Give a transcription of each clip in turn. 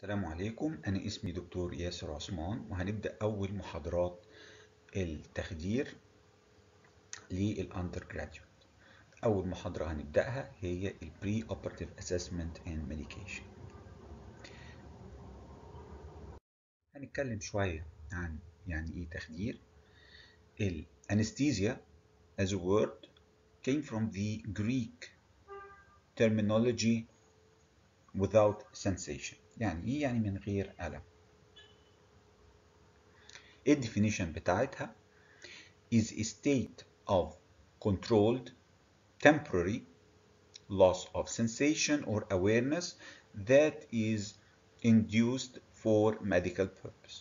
السلام عليكم أنا اسمي دكتور ياسر عثمان وهنبدأ أول محاضرات التخدير للأندر جراديوت أول محاضرة هنبدأها هي ال Pre-Operative Assessment and Medication هنتكلم شوية عن يعني إيه تخدير ال Anesthesia as a word came from the Greek terminology without sensation يعني ايه يعني من غير ألم ايه definition بتاعتها is a state of controlled temporary loss of sensation or awareness that is induced for medical purpose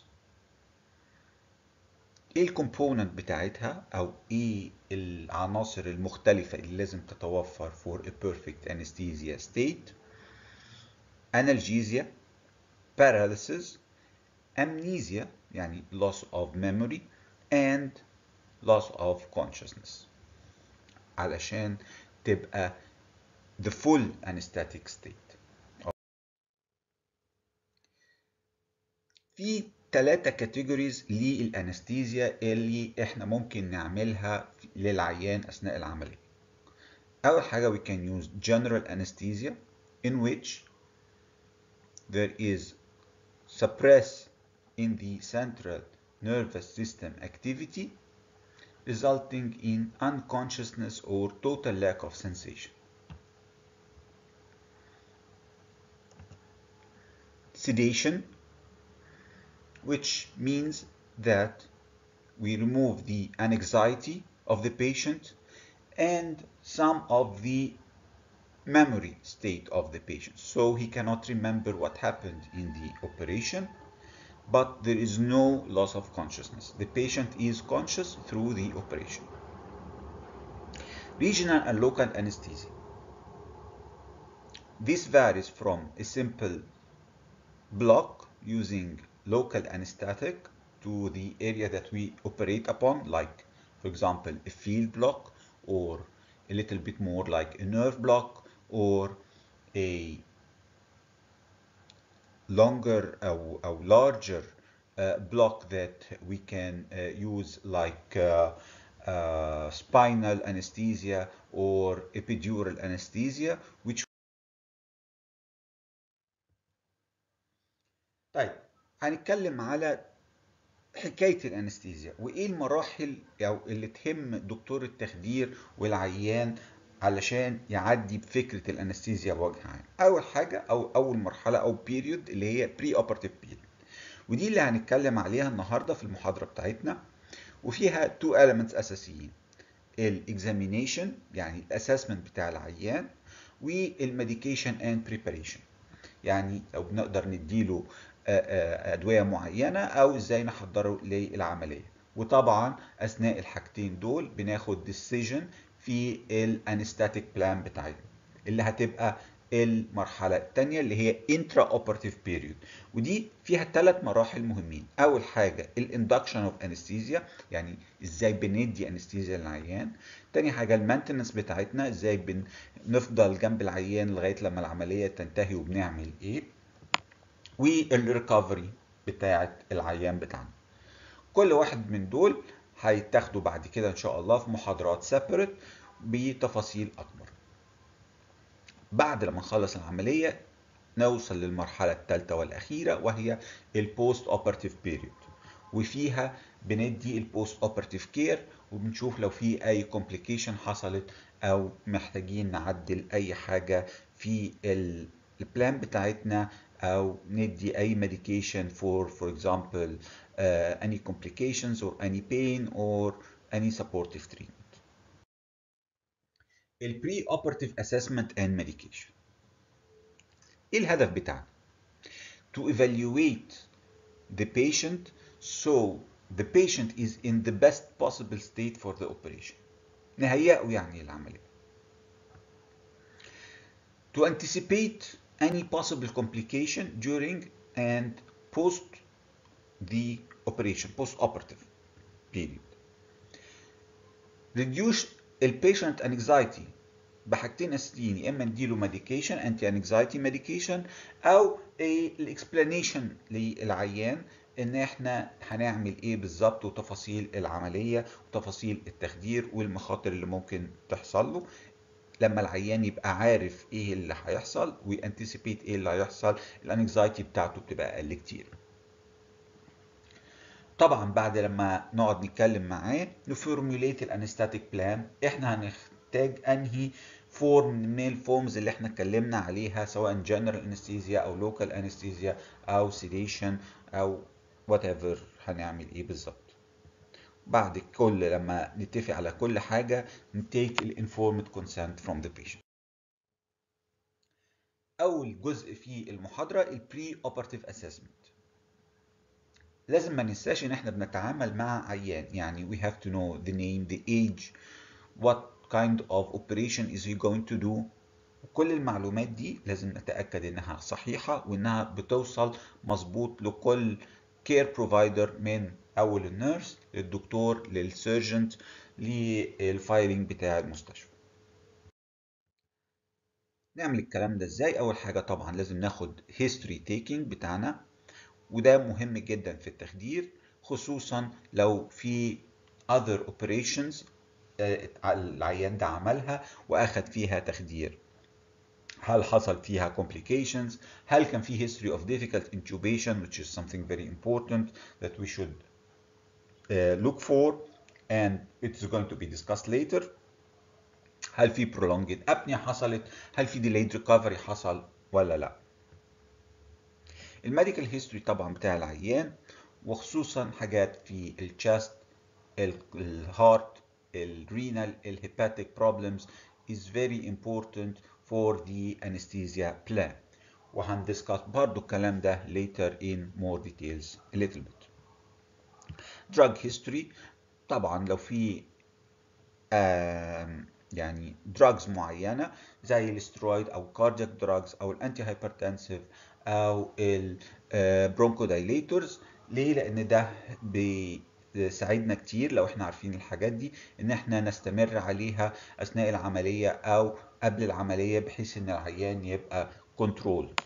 ايه الكومبوننت بتاعتها او ايه العناصر المختلفة اللي لازم تتوفر for a perfect anesthesia state analgesia paralysis, amnesia يعني loss of memory and loss of consciousness علشان تبقى the full anesthetic state في ثلاثة كاتيجوريز للانستيزيا اللي احنا ممكن نعملها للعيان اثناء العملية اول حاجة we can use general anesthesia in which there is suppress in the central nervous system activity resulting in unconsciousness or total lack of sensation. Sedation, which means that we remove the anxiety of the patient and some of the memory state of the patient. So he cannot remember what happened in the operation, but there is no loss of consciousness. The patient is conscious through the operation. Regional and local anesthesia. This varies from a simple block using local anesthetic to the area that we operate upon, like, for example, a field block or a little bit more like a nerve block or a longer or, or larger uh, block that we can uh, use like uh, spinal anesthesia or epidural anesthesia which طيب هنتكلم على حكاية الانستيزيا وايه المراحل او اللي تهم دكتور التخدير والعيان علشان يعدي بفكره الانستيزيا بوجه عام اول حاجه او اول مرحله او بيريود اللي هي بري اوبرتيف بيريود ودي اللي هنتكلم عليها النهارده في المحاضره بتاعتنا وفيها تو elements اساسيين الاكزامينيشن يعني الاسسمنت بتاع العيان والميديكيشن اند بريباريشن يعني لو بنقدر نديله ادويه معينه او ازاي نحضره للعمليه وطبعا اثناء الحاجتين دول بناخد ديسيجن في الانستاتيك بلان بتاعتنا اللي هتبقى المرحلة الثانية اللي هي انترا اوبرتيف بيريود ودي فيها ثلاث مراحل مهمين أول حاجة الاندكشن اوف انستيزيا يعني ازاي بندي انستيزيا للعيان تاني حاجة المانتنس بتاعتنا ازاي بنفضل جنب العيان لغاية لما العملية تنتهي وبنعمل ايه والريكفري بتاعت العيان بتاعنا كل واحد من دول هيتاخدوا بعد كده ان شاء الله في محاضرات سيبريت بتفاصيل اكبر بعد لما نخلص العمليه نوصل للمرحله الثالثه والاخيره وهي البوست اوبرتيف بيريود وفيها بندي البوست اوبرتيف كير وبنشوف لو في اي كومبليكيشن حصلت او محتاجين نعدل اي حاجه في البلان بتاعتنا او ندي اي medication for for example uh, any complications or any pain or any supportive treatment. ال pre-operative assessment and medication. ايه الهدف بتاعنا؟ To evaluate the patient so the patient is in the best possible state for the operation. نهيئه يعني العملية. To anticipate any possible complication during and post the operation, post-operative period. Reduce the patient anxiety بحاجتين اساسيين يا اما نديله ميديكيشن انتي انكزايتي ميديكيشن او الاكسبلانيشن للعيان ان احنا هنعمل ايه بالظبط وتفاصيل العمليه وتفاصيل التخدير والمخاطر اللي ممكن تحصل له لما العيان يبقى عارف ايه اللي هيحصل ويانتسيبيت ايه اللي هيحصل الانكزايتي بتاعته بتبقى اقل كتير طبعا بعد لما نقعد نتكلم معاه نفورميوليت الانستاتيك بلان احنا هنحتاج انهي فورم من الفورمز اللي احنا اتكلمنا عليها سواء جنرال انستيزيا او لوكال انستيزيا او سيديشن او وات ايفر هنعمل ايه بالظبط بعد كل لما نتفق على كل حاجه نتيك الانفورمد كونسنت فروم ذا بيشنت اول جزء في المحاضره البري اوبرتيف اسسمنت لازم ما ننساش ان احنا بنتعامل مع عيان يعني we have to know the name the age what kind of operation is he going to do كل المعلومات دي لازم نتأكد انها صحيحة وانها بتوصل مظبوط لكل كير بروفايدر من اول النيرس للدكتور للسيرجنت للفايلنج بتاع المستشفى نعمل الكلام ده ازاي اول حاجة طبعا لازم ناخد history taking بتاعنا وده مهم جدا في التخدير خصوصا لو في other operations العيان ده عملها واخد فيها تخدير هل حصل فيها complications هل كان في history of difficult intubation which is something very important that we should uh, look for and it's going to be discussed later هل في prolonged apnea حصلت هل في delayed recovery حصل ولا لا الميديكال هيستوري طبعا بتاع العيان وخصوصا حاجات في الشست الهارت الرينال الهيباتيك problems is very important for the anesthesia plan وهندسكت برضو الكلام ده later in more details a little bit drug history طبعا لو في يعني drugs معينة زي الاسترويد او cardiac drugs او الانتي هايبرتنسيف او البرونكودايليتورز ليه لان ده بيساعدنا كتير لو احنا عارفين الحاجات دي ان احنا نستمر عليها اثناء العمليه او قبل العمليه بحيث ان العيان يبقى كنترول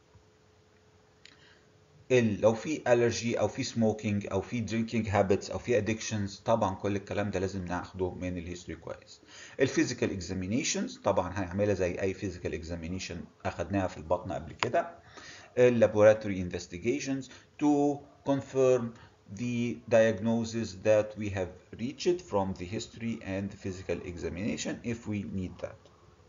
لو في الرجي او في سموكينج او في درينكينج هابتس او في ادكشنز طبعا كل الكلام ده لازم ناخده من الهيستوري كويس الفيزيكال اكزامينيشنز طبعا هنعملها زي اي فيزيكال اكزامينيشن اخدناها في البطن قبل كده laboratory investigations to confirm the diagnosis that we have reached from the history and the physical examination if we need that.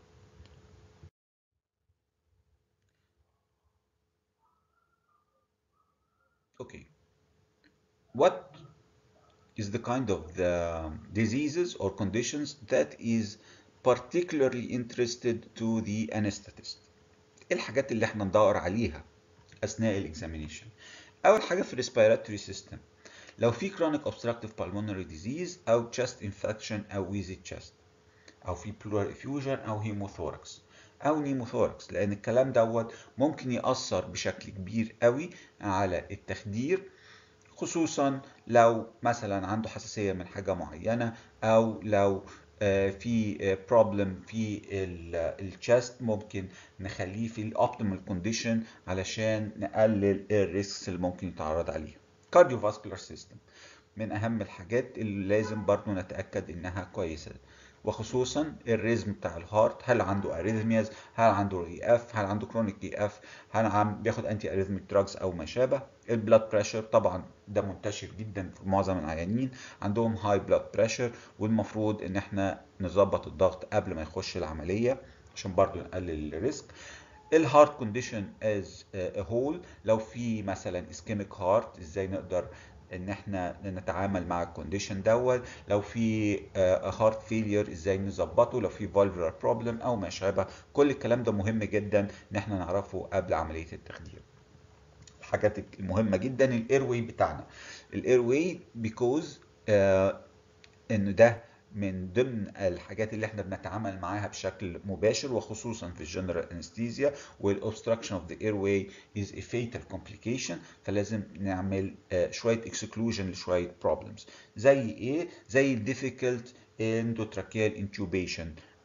Okay. What is the kind of the diseases or conditions that is particularly interested to the anesthetist? ايه الحاجات اللي احنا ندور عليها اثناء الاكزامينيشن اول حاجه في الريسبيراتوري سيستم لو في chronic obstructive pulmonary disease او chest infection او wheezy chest او في pleural effusion او هيموثوركس او نيموثوركس لان الكلام دوت ممكن ياثر بشكل كبير قوي على التخدير خصوصا لو مثلا عنده حساسيه من حاجه معينه او لو في بروبلم في الشست ممكن نخليه في الاوبتيمال كونديشن علشان نقلل الريسكس اللي ممكن يتعرض عليها كارديوفاسكولار سيستم من اهم الحاجات اللي لازم برضو نتاكد انها كويسه وخصوصا الريزم بتاع الهارت هل عنده اريثمياز هل عنده اي اف هل عنده كرونيك اي اف هل عم بياخد انتي اريثميك دراجز او ما شابه البلاد بريشر طبعا ده منتشر جدا في معظم العيانين عندهم هاي بلاد بريشر والمفروض ان احنا نظبط الضغط قبل ما يخش العمليه عشان برضو نقلل الريسك الهارت كونديشن از هول لو في مثلا اسكيميك هارت ازاي نقدر ان احنا نتعامل مع الكونديشن دوت لو في هارت فيلير ازاي نظبطه لو في فالفولار بروبلم او ما شابه كل الكلام ده مهم جدا ان احنا نعرفه قبل عمليه التخدير الحاجات المهمه جدا الاير واي بتاعنا الاير واي بيكوز ان ده من ضمن الحاجات اللي احنا بنتعامل معاها بشكل مباشر وخصوصا في الجنرال انستيزيا والاوبستراكشن اوف ذا اير واي از ا فيتال كومبليكيشن فلازم نعمل شويه اكسكلوجن لشويه بروبلمز زي ايه زي الديفيكولت اندوتراكيال انتوبيشن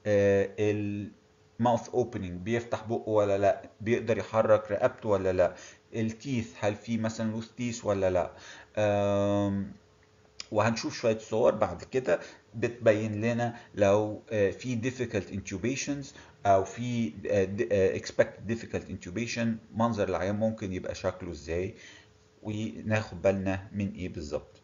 الماوث اوبننج بيفتح بقه ولا لا بيقدر يحرك رقبته ولا لا التيث هل في مثلا لوث تيث ولا لا آم، وهنشوف شوية صور بعد كده بتبين لنا لو آه، في difficult intubations أو في آه، د- آه، expected difficult intubation منظر العيان ممكن يبقى شكله ازاي وناخد بالنا من ايه بالظبط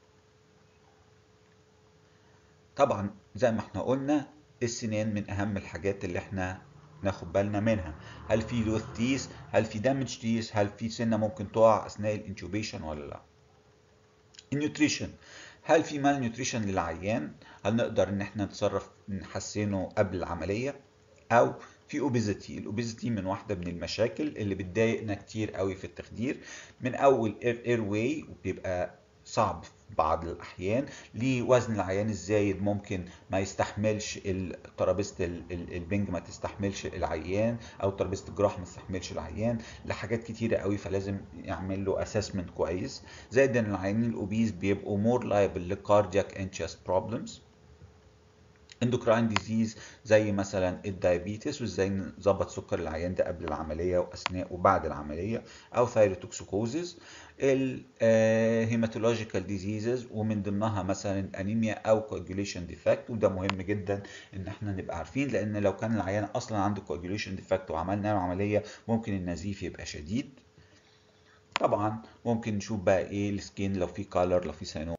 طبعا زي ما احنا قلنا السنان من اهم الحاجات اللي احنا ناخد بالنا منها هل في لوث تيس هل في دامج تيس هل في سنه ممكن تقع اثناء الانتوبيشن ولا لا النيوتريشن هل في مال نيوتريشن للعيان هل نقدر ان احنا نتصرف نحسنه قبل العمليه او في اوبيزيتي الاوبيزيتي من واحده من المشاكل اللي بتضايقنا كتير قوي في التخدير من اول اير واي وبيبقى صعب في بعض الاحيان لوزن العيان الزايد ممكن ما يستحملش ال- ترابيزه ال- ال- البنج ما تستحملش العيان او ترابيزه الجراح ما تستحملش العيان لحاجات كتيره قوي فلازم يعمل له اسسمنت كويس زائد ان العيانين الاوبيز بيبقوا مور لايبل لكاردياك اند chest بروبلمز اندوكراين ديزيز زي مثلا الدايابيتس وازاي نظبط سكر العيان ده قبل العمليه واثناء وبعد العمليه او ثايروتوكسيكوزز الهيماتولوجيكال ديزيزز ومن ضمنها مثلا الانيميا او كواجوليشن ديفكت وده مهم جدا ان احنا نبقى عارفين لان لو كان العيان اصلا عنده كواجوليشن ديفكت وعملنا له عمليه ممكن النزيف يبقى شديد طبعا ممكن نشوف بقى ايه السكين لو في كالر لو في سينوم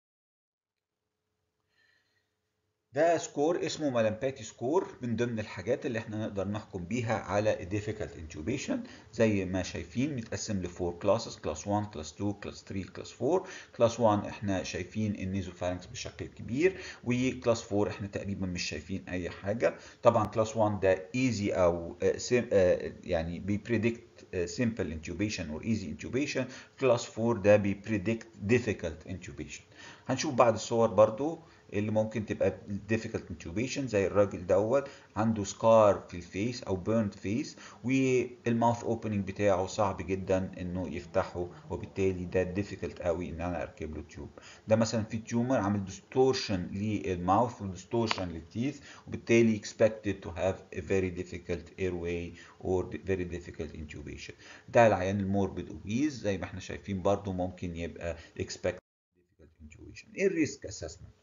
ده سكور اسمه مالامباتي سكور من ضمن الحاجات اللي احنا نقدر نحكم بيها على difficult intubation زي ما شايفين متقسم ل 4 classes class 1 class 2 class 3 class 4 class 1 احنا شايفين النيزوفارنكس بشكل كبير وكلاس 4 احنا تقريبا مش شايفين اي حاجه طبعا كلاس 1 ده easy او آه، sim- آه، يعني بيبريدكت simple intubation or easy intubation كلاس 4 ده بيبريدكت difficult intubation هنشوف بعض الصور برضو اللي ممكن تبقى difficult intubation زي الراجل دوت عنده سكار في الفيس او بيرند فيس والماوث اوبننج بتاعه صعب جدا انه يفتحه وبالتالي ده difficult قوي ان انا اركب له تيوب ده مثلا في تيومر عامل ديستورشن للماوث وديستورشن للتيث وبالتالي expected to have a very difficult airway or very difficult intubation ده العيان الموربيد اوبيز زي ما احنا شايفين برضو ممكن يبقى expected difficult intubation ايه الريسك اسسمنت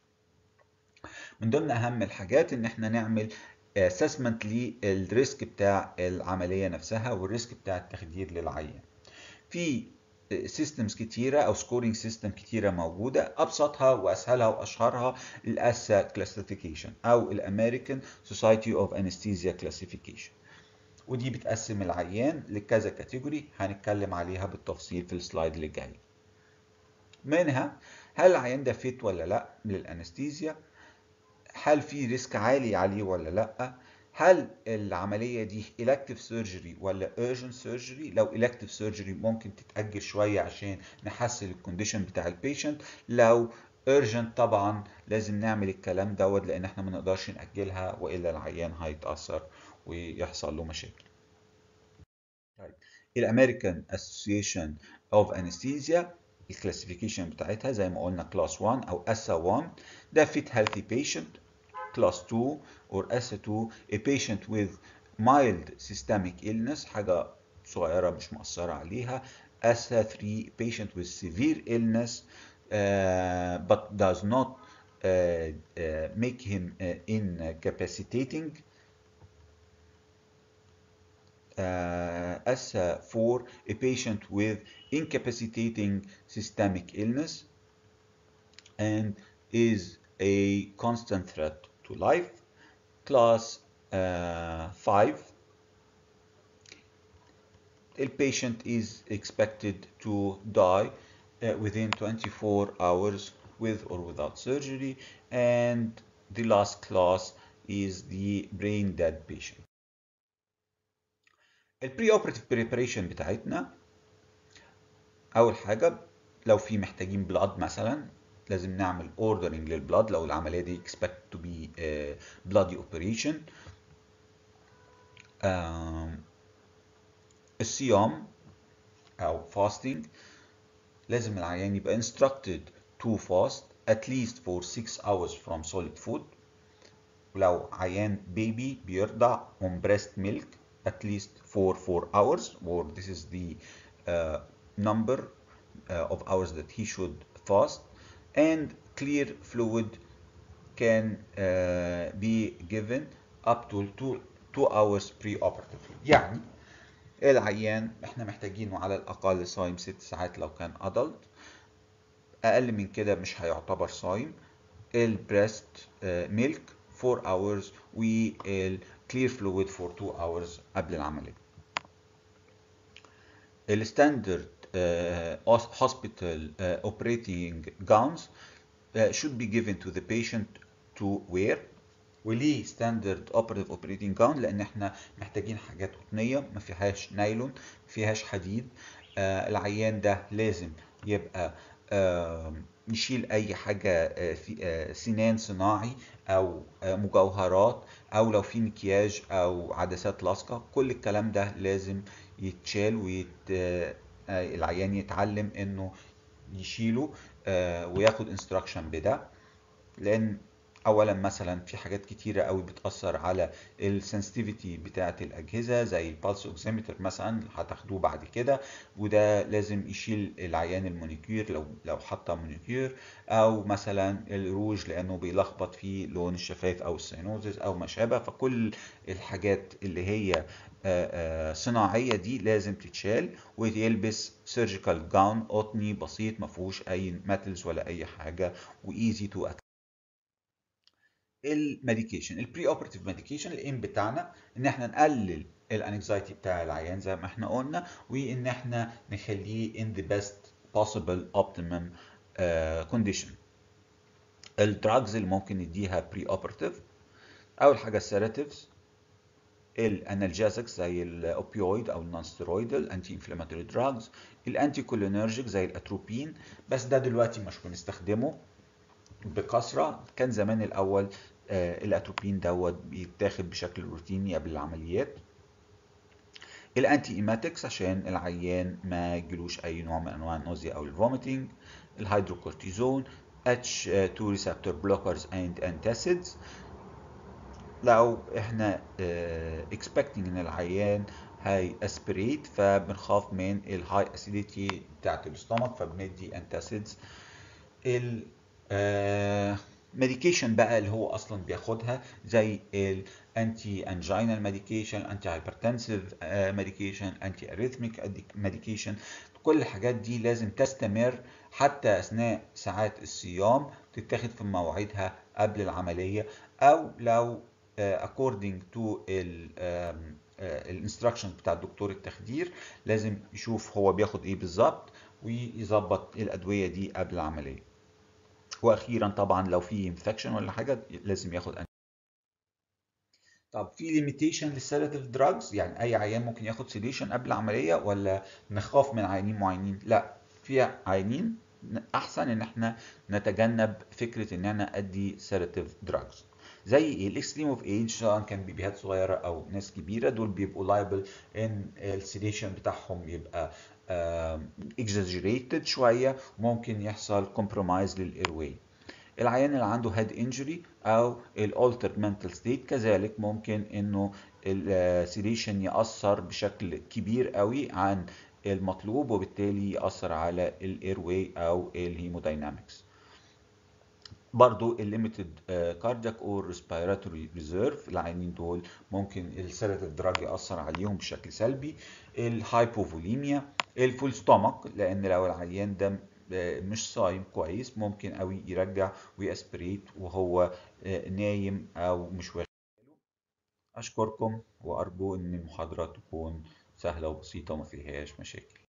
من ضمن اهم الحاجات ان احنا نعمل اسسمنت للريسك بتاع العمليه نفسها والريسك بتاع التخدير للعيان في سيستمز كتيرة أو سكورينج سيستم كتيرة موجودة أبسطها وأسهلها وأشهرها الأسا كلاسيفيكيشن أو الأمريكان سوسايتي أوف أنستيزيا كلاسيفيكيشن ودي بتقسم العيان لكذا كاتيجوري هنتكلم عليها بالتفصيل في السلايد اللي جاي منها هل العيان ده فيت ولا لا للأنستيزيا هل في ريسك عالي عليه ولا لا هل العملية دي elective surgery ولا urgent surgery لو elective surgery ممكن تتأجل شوية عشان نحسن الكونديشن بتاع البيشنت لو urgent طبعا لازم نعمل الكلام دوت لان احنا ما نقدرش نأجلها والا العيان هيتأثر ويحصل له مشاكل طيب الامريكان اسوسيشن اوف انستيزيا الكلاسيفيكيشن بتاعتها زي ما قلنا كلاس 1 او اسا 1 ده fit healthy patient class 2 or ASA 2 a patient with mild systemic illness حاجة صغيرة مش مؤثرة عليها ASA 3 patient with severe illness uh, but does not uh, uh, make him uh, incapacitating uh, ASA 4 a patient with incapacitating systemic illness and is a constant threat to life. Class uh, 5, the patient is expected to die uh, within 24 hours with or without surgery. And the last class is the brain dead patient. البري-operative preparation بتاعتنا أول حاجة لو في محتاجين بلاد مثلا لازم نعمل اوردرنج للبلاد لو العمليه دي expect to be uh, bloody operation um, الصيام او fasting لازم العيان يبقى instructed to fast at least for 6 hours from solid food لو عيان بيبي بيرضع on breast milk at least for 4 hours or this is the uh, number uh, of hours that he should fast and clear fluid can uh, be given up to 2 2 hours pre-operatively يعني العيان احنا محتاجينه على الاقل صايم 6 ساعات لو كان adult اقل من كده مش هيعتبر صايم البريست ميلك 4 hours والكلير فلويد for 2 hours قبل العمليه الستاندرد hospital uh, operating gowns uh, should be given to the patient to wear وليه ستاندرد اوبريتيف اوبريتنج جاون لان احنا محتاجين حاجات قطنيه ما فيهاش نايلون ما فيهاش حديد آه العيان ده لازم يبقى آه نشيل اي حاجه آه في آه سنان صناعي او آه مجوهرات او لو في مكياج او عدسات لاصقه كل الكلام ده لازم يتشال ويت آه العيان يتعلم انه يشيله آه وياخد انستراكشن بده لان اولا مثلا في حاجات كتيره قوي بتاثر على السنسيتيفيتي بتاعه الاجهزه زي البالس اوكسيمتر مثلا هتاخدوه بعد كده وده لازم يشيل العيان المونيكير لو لو حاطه مونيكير او مثلا الروج لانه بيلخبط في لون الشفايف او السينوزز او ما شابه فكل الحاجات اللي هي صناعيه دي لازم تتشال ويلبس سيرجيكال جاون قطني بسيط ما فيهوش اي ميتالز ولا اي حاجه وايزي تو الميديكيشن البري اوبرتيف ميديكيشن الايم بتاعنا ان احنا نقلل الانكزايتي بتاع العيان زي ما احنا قلنا وان احنا نخليه in the best possible optimum uh, condition الدراجز اللي ممكن نديها بري اوبرتيف اول حاجه السيراتيفز الانالجيزكس زي الاوبيويد او النون ستيرويدال انتي انفلاماتوري دراجز الانتي كولينرجيك زي الاتروبين بس ده دلوقتي مش بنستخدمه بكثره كان زمان الاول آه الاتروبين دوت بيتاخد بشكل روتيني قبل العمليات الانتي ايماتكس عشان العيان ما يجيلوش اي نوع من انواع النوزيا او الفوميتنج الهيدروكورتيزون H2 receptor blockers and antacids لو احنا اه expecting ان العيان هاي اسبريت فبنخاف من الهاي اسيديتي بتاعت الاستومك فبندي انتاسيدز ال ميديكيشن بقى اللي هو اصلا بياخدها زي الانتي انجينال ميديكيشن انتي هايبرتنسيف ميديكيشن انتي اريثميك ميديكيشن كل الحاجات دي لازم تستمر حتى اثناء ساعات الصيام تتاخد في مواعيدها قبل العمليه او لو according to الانستراكشن بتاع الدكتور التخدير لازم يشوف هو بياخد ايه بالظبط ويظبط الادويه دي قبل العمليه واخيرا طبعا لو في انفكشن ولا حاجه لازم ياخد أنت. طب في ليميتيشن للسيداتيف دراجز يعني اي عيان ممكن ياخد سيديشن قبل العمليه ولا نخاف من عيانين معينين لا في عيانين احسن ان احنا نتجنب فكره ان انا ادي سيداتيف دراجز زي ايه الاكستريم اوف ايج سواء كان بيبيهات صغيره او ناس كبيره دول بيبقوا لايبل ان السيديشن بتاعهم يبقى اكزاجريتد شويه وممكن يحصل كومبرومايز للايرواي العيان اللي عنده هيد انجري او الالتر منتال ستيت كذلك ممكن انه السيديشن ياثر بشكل كبير قوي عن المطلوب وبالتالي ياثر على الايرواي او الهيموداينامكس برضو الليميتد كاردياك اور ريسبيراتوري ريزيرف العيانين دول ممكن السيراتيف دراج ياثر عليهم بشكل سلبي الهايبوفوليميا الفول ستومك لان لو العيان ده مش صايم كويس ممكن قوي يرجع ويأسبريت وهو نايم او مش واخد اشكركم وارجو ان المحاضره تكون سهله وبسيطه وما فيهاش مشاكل